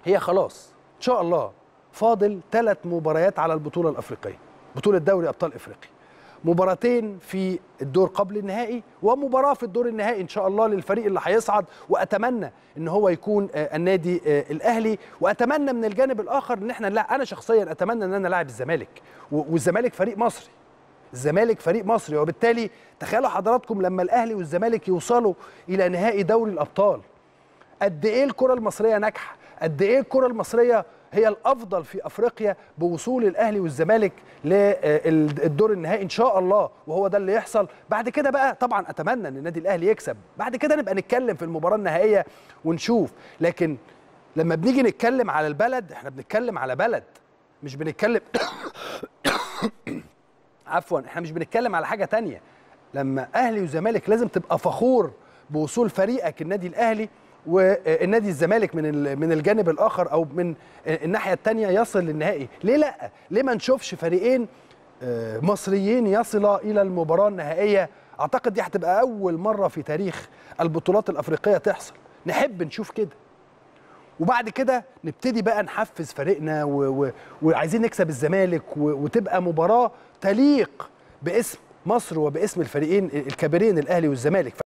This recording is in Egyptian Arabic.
هي خلاص ان شاء الله فاضل ثلاث مباريات على البطوله الافريقيه بطوله دوري ابطال افريقيا مباراتين في الدور قبل النهائي ومباراه في الدور النهائي ان شاء الله للفريق اللي هيصعد واتمنى ان هو يكون آه، النادي آه، الاهلي واتمنى من الجانب الاخر ان احنا لا انا شخصيا اتمنى ان انا لاعب الزمالك و- والزمالك فريق مصري الزمالك فريق مصري وبالتالي تخيلوا حضراتكم لما الاهلي والزمالك يوصلوا الى نهائي دوري الابطال قد ايه الكره المصريه ناجحه قد ايه الكره المصريه هي الافضل في افريقيا بوصول الاهلي والزمالك للدور النهائي ان شاء الله وهو ده اللي يحصل بعد كده بقى طبعا اتمنى ان النادي الاهلي يكسب بعد كده نبقى نتكلم في المباراه النهائيه ونشوف لكن لما بنيجي نتكلم على البلد احنا بنتكلم على بلد مش بنتكلم عفوا احنا مش بنتكلم على حاجه تانية لما اهلي وزمالك لازم تبقى فخور بوصول فريقك النادي الاهلي والنادي الزمالك من ال- من الجانب الاخر او من الناحيه الثانيه يصل للنهائي ليه لا ليه ما نشوفش فريقين آه، مصريين يصلا الى المباراه النهائيه اعتقد دي هتبقى اول مره في تاريخ البطولات الافريقيه تحصل نحب نشوف كده وبعد كده نبتدي بقى نحفز فريقنا و... و... وعايزين نكسب الزمالك و... وتبقى مباراه تليق باسم مصر وباسم الفريقين الكبيرين الاهلي والزمالك